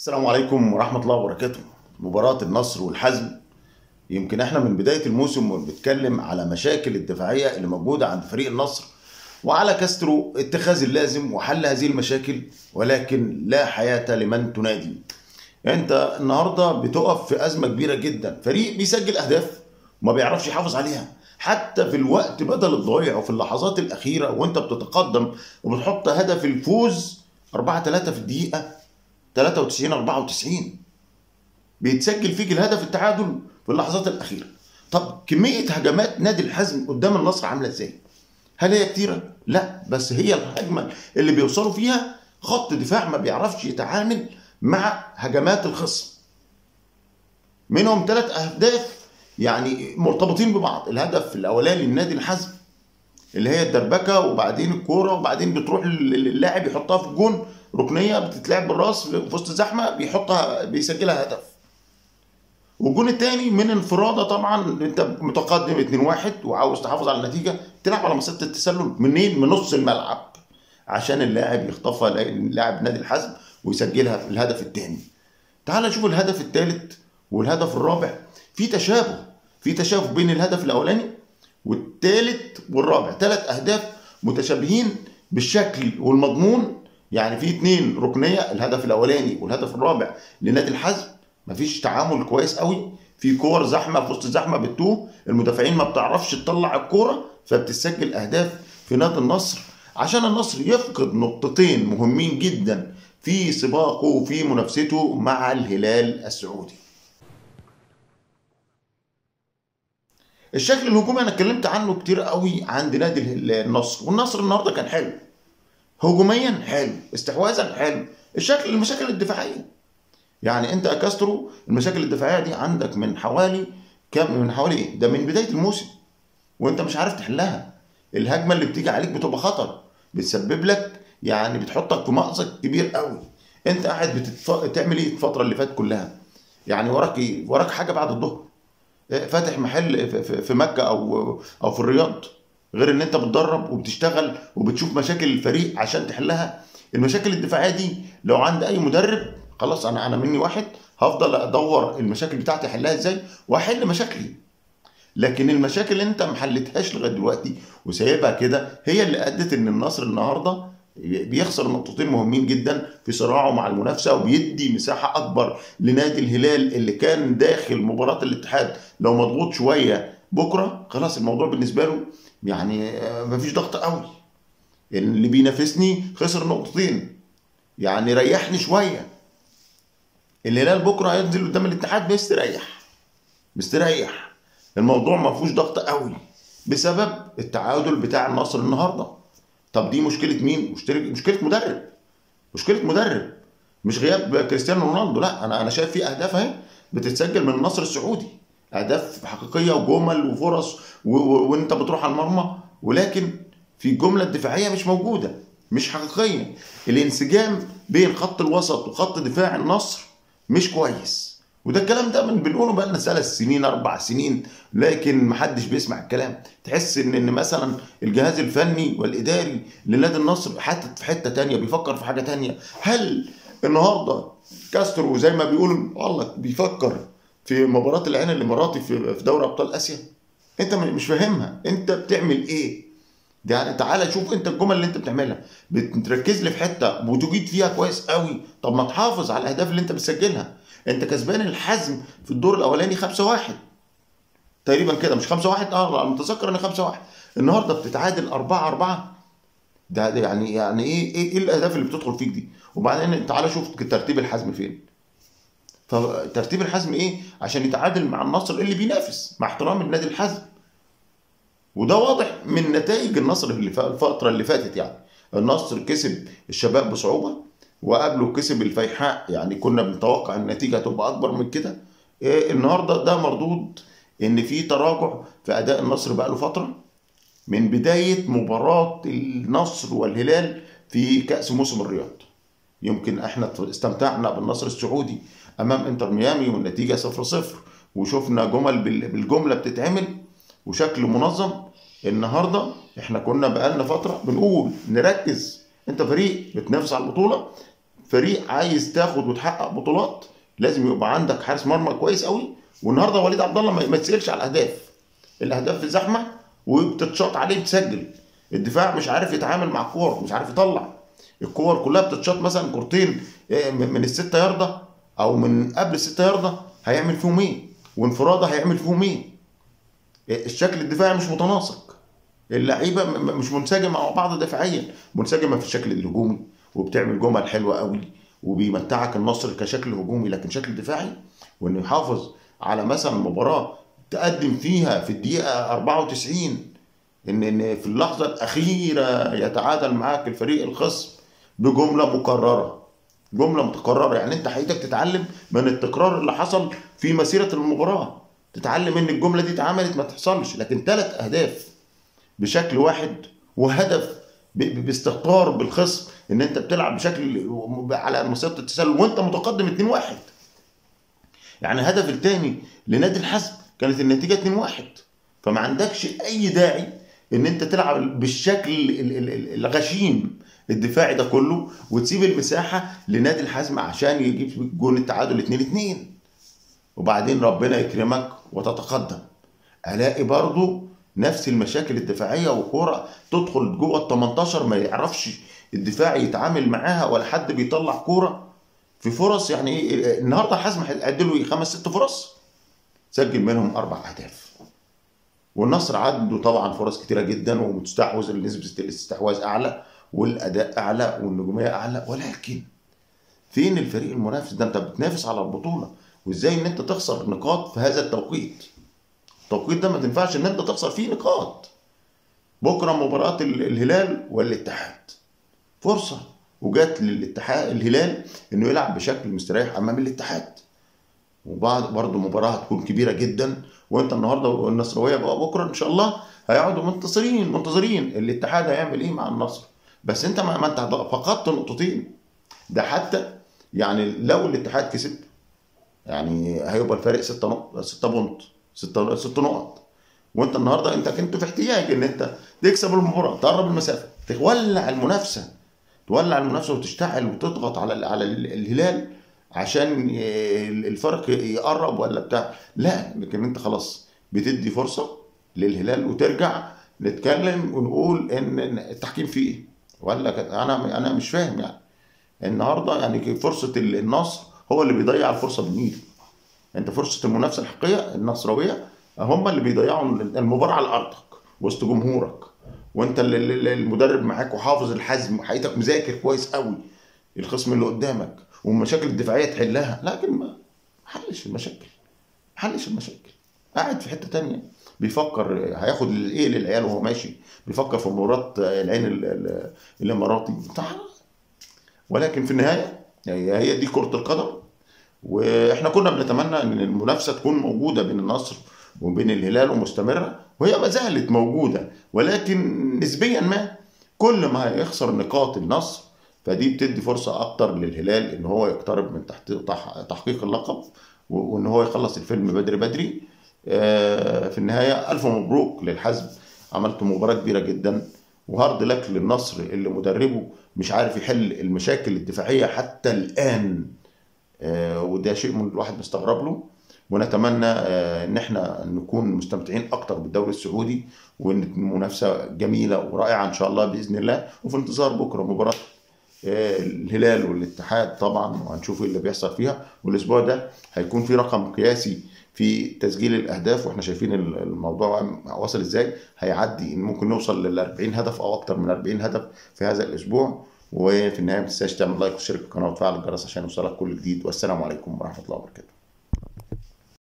السلام عليكم ورحمة الله وبركاته مباراة النصر والحزم يمكن احنا من بداية الموسم بنتكلم على مشاكل الدفاعية اللي موجودة عند فريق النصر وعلى كاسترو اتخاذ اللازم وحل هذه المشاكل ولكن لا حياة لمن تنادي انت النهاردة بتقف في أزمة كبيرة جدا فريق بيسجل أهداف وما بيعرفش يحافظ عليها حتى في الوقت بدل الضايع وفي اللحظات الأخيرة وانت بتتقدم وبتحط هدف الفوز 4 3 في الدقيقة 93 94 بيتسجل فيك الهدف التعادل في اللحظات الاخيره طب كميه هجمات نادي الحزم قدام النصر عامله ازاي هل هي كتيره لا بس هي الهجمه اللي بيوصلوا فيها خط دفاع ما بيعرفش يتعامل مع هجمات الخصم منهم ثلاث اهداف يعني مرتبطين ببعض الهدف الاولاني لنادي الحزم اللي هي الدربكه وبعدين الكوره وبعدين بتروح اللاعب يحطها في الجون ركنيه بتتلعب بالراس في وسط الزحمه بيحطها بيسجلها هدف والجون الثاني من انفراده طبعا انت متقدم 2-1 وعاوز تحافظ على النتيجه تلعب على مسافه التسلل منين؟ من نص الملعب عشان اللاعب يخطفها لاعب نادي الحزم ويسجلها في الهدف الثاني. تعال نشوف الهدف الثالث والهدف الرابع في تشابه في تشابه بين الهدف الاولاني والثالث والرابع ثلاث اهداف متشابهين بالشكل والمضمون يعني في اثنين ركنيه الهدف الاولاني والهدف الرابع لنادي الحزم مفيش تعامل كويس قوي في كور زحمه في وسط الزحمه بتوه المدافعين ما بتعرفش تطلع الكوره فبتسجل اهداف في نادي النصر عشان النصر يفقد نقطتين مهمين جدا في سباقه وفي منافسته مع الهلال السعودي الشكل الهجومي انا اتكلمت عنه كتير قوي عند نادي النصر والنصر النهارده كان حلو هجوميا حلو استحواذا حلو الشكل المشاكل الدفاعيه يعني انت يا كاسترو المشاكل الدفاعيه دي عندك من حوالي كام من حوالي ايه ده من بدايه الموسم وانت مش عارف تحلها الهجمه اللي بتيجي عليك بتبقى خطر بتسبب لك يعني بتحطك في مأزق كبير قوي انت قاعد بتتف... تعمل ايه الفتره اللي فاتت كلها يعني وراك ايه وراك حاجه بعد الظهر فاتح محل في مكه او او في الرياض غير ان انت بتدرب وبتشتغل وبتشوف مشاكل الفريق عشان تحلها المشاكل الدفاعيه دي لو عند اي مدرب خلاص انا انا مني واحد هفضل ادور المشاكل بتاعتي احلها ازاي واحل مشاكلي لكن المشاكل اللي انت ما حلتهاش لغايه دلوقتي وسايبها كده هي اللي ادت ان النصر النهارده بيخسر نقطتين مهمين جدا في صراعه مع المنافسه وبيدي مساحه اكبر لنادي الهلال اللي كان داخل مباراه الاتحاد لو مضغوط شويه بكره خلاص الموضوع بالنسبه له يعني مفيش ضغط قوي اللي بينافسني خسر نقطتين يعني ريحني شويه الهلال بكره هينزل قدام الاتحاد مستريح مستريح الموضوع ما فيهوش ضغط قوي بسبب التعادل بتاع النصر النهارده طب دي مشكله مين مشكله مشكله مدرب مشكله مدرب مش غياب كريستيانو رونالدو لا انا انا شايف في اهداف اهي بتتسجل من النصر السعودي اهداف حقيقيه وجمل وفرص وانت بتروح على المرمى ولكن في الجمله الدفاعيه مش موجوده مش حقيقيه الانسجام بين خط الوسط وخط دفاع النصر مش كويس وده الكلام ده من بنقوله بقى لنا ثلاث سنين اربع سنين لكن محدش بيسمع الكلام تحس ان ان مثلا الجهاز الفني والاداري لنادي النصر حاطط في حته تانية بيفكر في حاجه تانية هل النهارده كاسترو زي ما بيقول والله بيفكر في مباراه العين الاماراتي في دوري ابطال اسيا انت مش فاهمها انت بتعمل ايه ده يعني تعالى شوف انت الجمل اللي انت بتعملها بتركز لي في حته وتجيد فيها كويس قوي طب ما تحافظ على الاهداف اللي انت بتسجلها انت كسبان الحزم في الدور الاولاني 5 1 تقريبا كده مش 5 1 اه متذكر ان 5 1 النهارده بتتعادل 4 4 ده, ده يعني يعني ايه ايه, إيه الاهداف اللي بتدخل فيك دي وبعدين تعالى شوف ترتيب الحزم فين فترتيب الحزم ايه عشان يتعادل مع النصر اللي بينافس مع احترام النادي الحزم وده واضح من نتائج النصر اللي الفتره اللي فاتت يعني النصر كسب الشباب بصعوبه وقبله كسب الفيحاء يعني كنا بنتوقع النتيجه هتبقى اكبر من كده إيه النهارده ده مردود ان في تراجع في اداء النصر بقى له فتره من بدايه مباراه النصر والهلال في كاس موسم الرياض يمكن احنا استمتعنا بالنصر السعودي امام انتر ميامي والنتيجه 0 0 وشفنا جمل بالجمله بتتعمل وشكل منظم النهارده احنا كنا بقالنا فتره بنقول نركز انت فريق بتنافس على البطوله فريق عايز تاخد وتحقق بطولات لازم يبقى عندك حارس مرمى كويس قوي والنهارده وليد عبد الله ما ما يتسالش على الاهداف الاهداف في زحمه وبتتشاط عليه بتسجل الدفاع مش عارف يتعامل مع الكور مش عارف يطلع الكور كلها بتتشاط مثلا كورتين آه، من من الستة ياردة او من قبل الستة ياردة هيعمل فيهم ايه وانفراده هيعمل فيهم ايه الشكل الدفاعي مش متناسق اللعيبه م- م- مش منسجمه مع بعض دفاعيا منسجمه في الشكل الهجومي وبتعمل جمل حلوه قوي وبيمتعك النصر كشكل هجومي لكن شكل دفاعي وانه يحافظ على مثلا مباراه تقدم فيها في الدقيقه 94 ان ان في اللحظه الاخيره يتعادل معاك الفريق الخصم بجمله مكرره جمله متكرره يعني انت حقيقتك تتعلم من التكرار اللي حصل في مسيره المباراه تتعلم ان الجمله دي اتعملت ما تحصلش لكن ثلاث اهداف بشكل واحد وهدف ب- ب- باستهتار بالخصم ان انت بتلعب بشكل على مسيره التسلل وانت متقدم 2-1 يعني الهدف الثاني لنادي الحزم كانت النتيجه 2-1 فما عندكش اي داعي ان انت تلعب بالشكل ال- ال- ال- الغشيم الدفاعي ده كله وتسيب المساحه لنادي الحزم عشان يجيب جون التعادل 2-2 وبعدين ربنا يكرمك وتتقدم الاقي برضو نفس المشاكل الدفاعيه وكوره تدخل جوه ال 18 ما يعرفش الدفاع يتعامل معاها ولا حد بيطلع كوره في فرص يعني ايه النهارده حزم هيعدل له إيه؟ خمس ست فرص سجل منهم اربع اهداف والنصر عنده طبعا فرص كتيره جدا ومستحوذ نسبه الاستحواذ اعلى والاداء اعلى والنجوميه اعلى ولكن فين الفريق المنافس ده انت بتنافس على البطوله وازاي ان انت تخسر نقاط في هذا التوقيت التوقيت ده ما تنفعش ان انت تخسر فيه نقاط بكره مباراه ال- الهلال والاتحاد فرصه وجات للاتحاد الهلال انه يلعب بشكل مستريح امام الاتحاد وبعد برضه مباراه هتكون كبيره جدا وانت النهارده والنصراويه بقى بكره ان شاء الله هيقعدوا منتصرين منتظرين الاتحاد هيعمل ايه مع النصر بس انت ما ما انت فقدت نقطتين ده حتى يعني لو الاتحاد كسب يعني هيبقى الفارق 6 نقط 6 بونت 6 6 نقط وانت النهارده انت كنت في احتياج ان انت تكسب المباراه تقرب المسافه تولع المنافسه تولع المنافسه وتشتعل وتضغط على ال- على ال- الهلال عشان ي- الفرق يقرب ولا بتاع لا لكن انت خلاص بتدي فرصه للهلال وترجع نتكلم ونقول ان إن التحكيم فيه ايه ولا كده؟ انا انا مش فاهم يعني النهارده يعني فرصه ال- النصر هو اللي بيضيع الفرصه من ايده انت فرصه المنافسه الحقيقيه النصراويه هم اللي بيضيعوا المباراه على ارضك وسط جمهورك وانت اللي- اللي- المدرب معاك وحافظ الحزم وحقيقتك مذاكر كويس قوي الخصم اللي قدامك والمشاكل الدفاعيه تحلها لكن ما حلش المشاكل حلش المشاكل قاعد في حته تانية بيفكر هياخد ايه للعيال وهو ماشي بيفكر في مباراه العين ال- ال- الاماراتي تعال. ولكن في النهايه هي هي دي كره القدم واحنا كنا بنتمنى ان المنافسه تكون موجوده بين النصر وبين الهلال ومستمره وهي ما زالت موجوده ولكن نسبيا ما كل ما هيخسر نقاط النصر فدي بتدي فرصه اكتر للهلال ان هو يقترب من تحت تح- تحقيق اللقب و- وان هو يخلص الفيلم بدري بدري آه، في النهايه الف مبروك للحزم عملت مباراه كبيره جدا وهارد لك للنصر اللي مدربه مش عارف يحل المشاكل الدفاعيه حتى الان آه، وده شيء من الواحد مستغرب له ونتمنى آه، ان احنا نكون مستمتعين اكتر بالدوري السعودي وان المنافسه جميله ورائعه ان شاء الله باذن الله وفي انتظار بكره مباراه آه، الهلال والاتحاد طبعا وهنشوف ايه اللي بيحصل فيها والاسبوع ده هيكون في رقم قياسي في تسجيل الاهداف واحنا شايفين الموضوع وصل ازاي هيعدي ان ممكن نوصل لل 40 هدف او اكتر من 40 هدف في هذا الاسبوع وفي النهايه ما تنساش تعمل لايك وتشترك في القناه وتفعل الجرس عشان يوصلك كل جديد والسلام عليكم ورحمه الله وبركاته